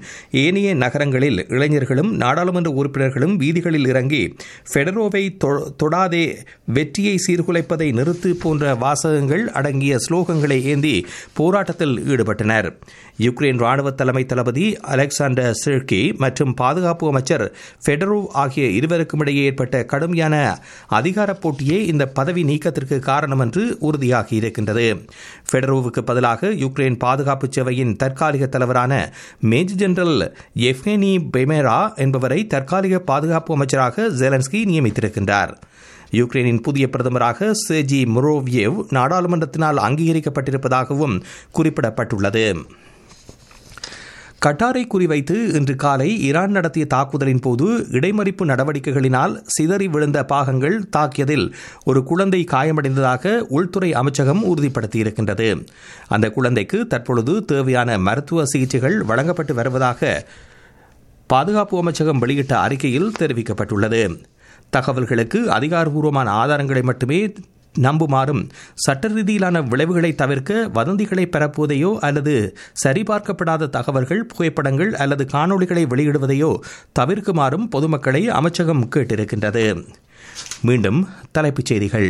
ஏனைய நகரங்களில் இளைஞர்களும் நாடாளுமன்ற உறுப்பினர்களும் வீதிகளில் இறங்கி ஃபெடரோவை தொடாதே வெற்றியை சீர்குலைப்பதை நிறுத்து போன்ற வாசகங்கள் அடங்கிய ஸ்லோகங்களை ஏந்தி போராட்டத்தில் ஈடுபட்டனர் யுக்ரைன் ராணுவ தலைமை தளபதி அலெக்சாண்டர் சிர்கி மற்றும் பாதுகாப்பு அமைச்சர் ஃபெடரோவ் ஆகிய இருவருக்கும் இடையே ஏற்பட்ட கடுமையான அதிகார போட்டியே இந்த பதவி நீக்கத்திற்கு காரணம் என்று உறுதியாகி இருக்கின்றது ஃபெடரோவுக்கு பதிலாக யுக்ரைன் பாதுகாப்பு சேவையின் தற்காலிக தலைவரான மேஜர் ஜெனரல் எஃப்கேனி பெமேரா என்பவரை தற்காலிக பாதுகாப்பு அமைச்சராக ஜெலன்ஸ்கி நியமித்திருக்கின்றார் யுக்ரைனின் புதிய பிரதமராக சேஜி முரோவியேவ் நாடாளுமன்றத்தினால் அங்கீகரிக்கப்பட்டிருப்பதாகவும் குறிப்பிடப்பட்டுள்ளது கட்டாரை குறிவைத்து இன்று காலை ஈரான் நடத்திய தாக்குதலின் போது இடைமறிப்பு நடவடிக்கைகளினால் சிதறி விழுந்த பாகங்கள் தாக்கியதில் ஒரு குழந்தை காயமடைந்ததாக உள்துறை அமைச்சகம் உறுதிப்படுத்தியிருக்கின்றது அந்த குழந்தைக்கு தற்பொழுது தேவையான மருத்துவ சிகிச்சைகள் வழங்கப்பட்டு வருவதாக பாதுகாப்பு அமைச்சகம் வெளியிட்ட அறிக்கையில் தெரிவிக்கப்பட்டுள்ளது தகவல்களுக்கு அதிகாரப்பூர்வமான ஆதாரங்களை மட்டுமே நம்புமாறும் சட்ட ரீதியிலான விளைவுகளை தவிர்க்க வதந்திகளை பரப்புவதையோ அல்லது சரிபார்க்கப்படாத தகவல்கள் புகைப்படங்கள் அல்லது காணொளிகளை வெளியிடுவதையோ தவிர்க்குமாறும் பொதுமக்களை அமைச்சகம் கேட்டிருக்கின்றது மீண்டும் தலைப்புச் செய்திகள்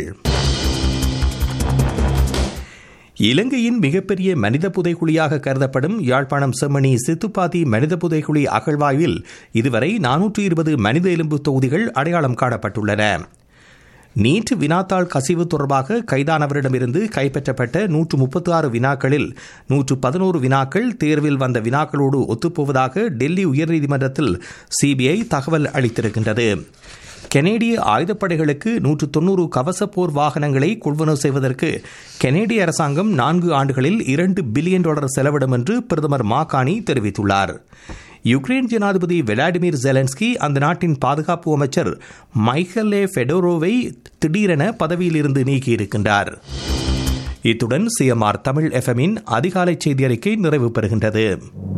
இலங்கையின் மிகப்பெரிய மனித புதைக்குழியாக கருதப்படும் யாழ்ப்பாணம் செம்மணி சித்துப்பாத்தி மனித புதைக்குழி அகழ்வாய்வில் இதுவரை நானூற்று இருபது மனித எலும்பு தொகுதிகள் அடையாளம் காணப்பட்டுள்ளன நீட் வினாத்தாள் கசிவு தொடர்பாக கைதானவரிடமிருந்து கைப்பற்றப்பட்ட நூற்று முப்பத்தி ஆறு வினாக்களில் நூற்று பதினோரு வினாக்கள் தேர்வில் வந்த வினாக்களோடு ஒத்துப்போவதாக டெல்லி உயர்நீதிமன்றத்தில் சிபிஐ தகவல் அளித்திருக்கின்றது கெனேடிய ஆயுதப்படைகளுக்கு நூற்று தொன்னூறு கவச போர் வாகனங்களை கொள்வனவு செய்வதற்கு கெனேடிய அரசாங்கம் நான்கு ஆண்டுகளில் இரண்டு பில்லியன் டாலர் செலவிடும் என்று பிரதமர் மாகாணி தெரிவித்துள்ளார் யுக்ரைன் ஜனாதிபதி விளாடிமிர் ஜெலன்ஸ்கி அந்த நாட்டின் பாதுகாப்பு அமைச்சர் மைக்கேலே ஃபெடோரோவை திடீரென பதவியிலிருந்து நீக்கியிருக்கின்றார் இத்துடன் சிஎம்ஆர் தமிழ் எஃப்எம்மின் அதிகாலை செய்தி அறிக்கை நிறைவு பெறுகின்றது